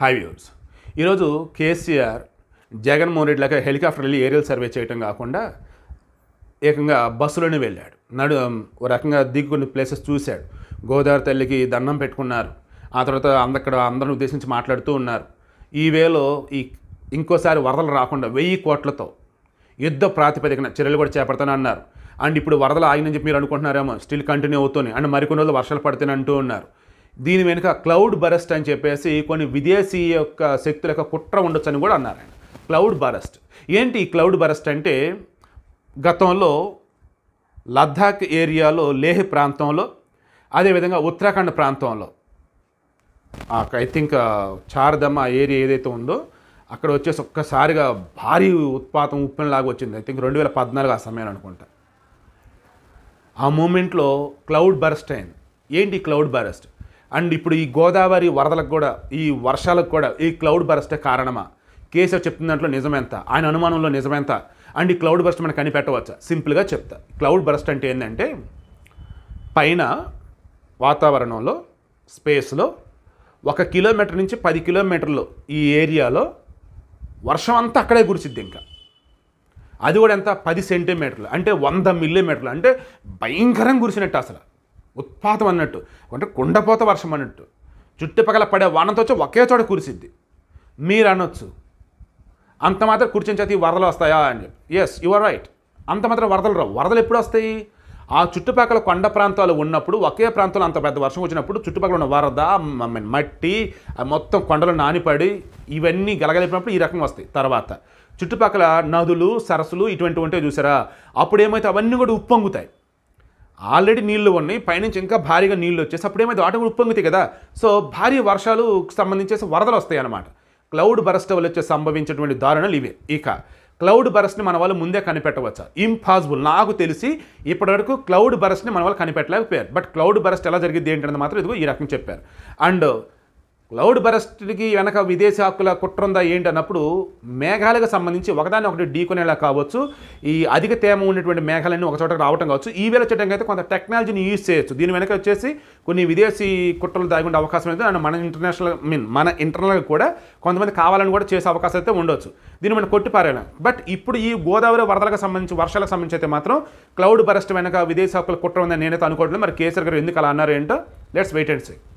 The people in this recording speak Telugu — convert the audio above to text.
హై వ్యూర్స్ ఈరోజు కేసీఆర్ జగన్మోహన్ రెడ్డి లాగా హెలికాప్టర్ వెళ్ళి ఏరియల్ సర్వే చేయటం కాకుండా ఏకంగా బస్సులోనే వెళ్ళాడు నడు ఓ రకంగా దిగి కొన్ని ప్లేసెస్ చూశాడు గోదావరి తల్లికి దండం పెట్టుకున్నారు ఆ తర్వాత అందక్కడ అందరిని ఉద్దేశించి మాట్లాడుతూ ఉన్నారు ఈ వేలో ఈ ఇంకోసారి వరదలు రాకుండా వెయ్యి కోట్లతో యుద్ధ ప్రాతిపదికన చర్యలు కూడా చేపడతానన్నారు అన్నారు అండ్ ఇప్పుడు వరదలు ఆగినని చెప్పి మీరు అనుకుంటున్నారేమో స్టిల్ కంటిన్యూ అవుతుంది అండ్ మరికొన్ని రోజులు వర్షాలు పడుతున్నాయి అంటూ ఉన్నారు దీని వెనుక క్లౌడ్ బరస్ట్ అని చెప్పేసి కొన్ని విదేశీ యొక్క శక్తుల యొక్క కుట్ర ఉండొచ్చని కూడా అన్నారు ఆయన క్లౌడ్ బరస్ట్ ఏంటి ఈ క్లౌడ్ బరస్ట్ అంటే గతంలో లద్దాఖ్ ఏరియాలో లేహ్ ప్రాంతంలో అదేవిధంగా ఉత్తరాఖండ్ ప్రాంతంలో ఐ థింక్ చారదమ్మ ఏరియా ఏదైతే ఉందో అక్కడ వచ్చేసి ఒక్కసారిగా భారీ ఉత్పాతం ఉప్పెనలాగా వచ్చింది ఐ థింక్ రెండు వేల పద్నాలుగు ఆ సమయం అనుకుంటా ఆ మూమెంట్లో క్లౌడ్ బరస్ట్ అయింది ఏంటి క్లౌడ్ బరస్ట్ అండ్ ఇప్పుడు ఈ గోదావరి వరదలకు కూడా ఈ వర్షాలకు కూడా ఈ క్లౌడ్ బరస్టే కారణమా కేసీఆర్ చెప్తున్న దాంట్లో నిజమెంత ఆయన అనుమానంలో నిజమెంత అండ్ ఈ క్లౌడ్ బరస్ట్ మనకు కనిపెట్టవచ్చా సింపుల్గా చెప్తా క్లౌడ్ బరస్ట్ అంటే ఏంటంటే పైన వాతావరణంలో స్పేస్లో ఒక కిలోమీటర్ నుంచి పది కిలోమీటర్లు ఈ ఏరియాలో వర్షం అంతా అక్కడే కురిసిద్ది ఇంకా అది కూడా ఎంత పది సెంటీమీటర్లు అంటే వంద మిల్లీమీటర్లు అంటే భయంకరంగా కురిసినట్టు అసలు ఉత్పాతం అన్నట్టు అంటే కుండపోత వర్షం అన్నట్టు చుట్టుపక్కల పడే వానంతో వచ్చి ఒకే చోట కురిసిద్ది మీరు అనొచ్చు అంత మాత్రం కూర్చొని చేతి వరదలు వస్తాయా అని చెప్పి ఎస్ యు ఆర్ రైట్ అంత మాత్రం వరదలు రావు వరదలు ఎప్పుడు వస్తాయి ఆ చుట్టుపక్కల కొండ ప్రాంతాలు ఉన్నప్పుడు ఒకే ప్రాంతంలో అంత పెద్ద వర్షం వచ్చినప్పుడు చుట్టుపక్కల ఉన్న వరద మ- మ- మట్టి ఆ మొత్తం కొండలు నానిపడి ఇవన్నీ గలగలిపినప్పుడు ఈ రకంగా వస్తాయి తర్వాత చుట్టుపక్కల నదులు సరస్సులు ఇటువంటి ఉంటే చూసారా అప్పుడు ఏమైతే అవన్నీ కూడా ఉప్పొంగుతాయి ఆల్రెడీ నీళ్లు ఉన్నాయి పైనుంచి ఇంకా భారీగా నీళ్లు వచ్చేసి అప్పుడు ఏమైతే వాటి కూడా ఉప్పొంగుతాయి కదా సో భారీ వర్షాలు సంబంధించేసి వరదలు వస్తాయి అన్నమాట క్లౌడ్ బరస్ట్ వల్ల వచ్చే సంభవించేటువంటి దారుణాలు ఇవే ఇక క్లౌడ్ బరస్ట్ని మన వాళ్ళు ముందే కనిపెట్టవచ్చా ఇంపాసిబుల్ నాకు తెలిసి ఇప్పటివరకు క్లౌడ్ బరస్ట్ని మన వాళ్ళు కనిపెట్టలేకపోయారు బట్ క్లౌడ్ బరస్ట్ ఎలా జరిగింది ఏంటనేది మాత్రం ఇదిగో ఈ రకం చెప్పారు అండ్ క్లౌడ్ బరస్ట్కి వెనక విదేశీ హక్కుల కుట్ర ఉందా ఏంటి అన్నప్పుడు మేఘాలకు సంబంధించి ఒకదాన్ని ఒకటి ఢీకొనేలా కావచ్చు ఈ అధిక తేమ ఉన్నటువంటి మేఘాలన్నీ ఒక చోట రావటం కావచ్చు ఈ వేళ చేయడానికి అయితే కొంత టెక్నాలజీని యూజ్ చేయొచ్చు దీని వెనక వచ్చేసి కొన్ని విదేశీ కుట్రలు దాగి ఉండే అవకాశం అయితే అండ్ మన ఇంటర్నేషనల్ మీన్ మన ఇంటర్నల్గా కూడా కొంతమంది కావాలని కూడా చేసే అవకాశం అయితే ఉండొచ్చు దీన్ని మనం కొట్టిపారేలా బట్ ఇప్పుడు ఈ గోదావరి వరదలకు సంబంధించి వర్షాలకు సంబంధించి అయితే మాత్రం క్లౌడ్ బరస్ట్ వెనక విదేశీ హక్కుల కుట్ర ఉందని నేనైతే అనుకోవట్లేదు మరి కేసీఆర్ గారు ఎందుకు అలా అన్నారు ఏంటో లెట్స్ వెయిట్ అండ్ సీ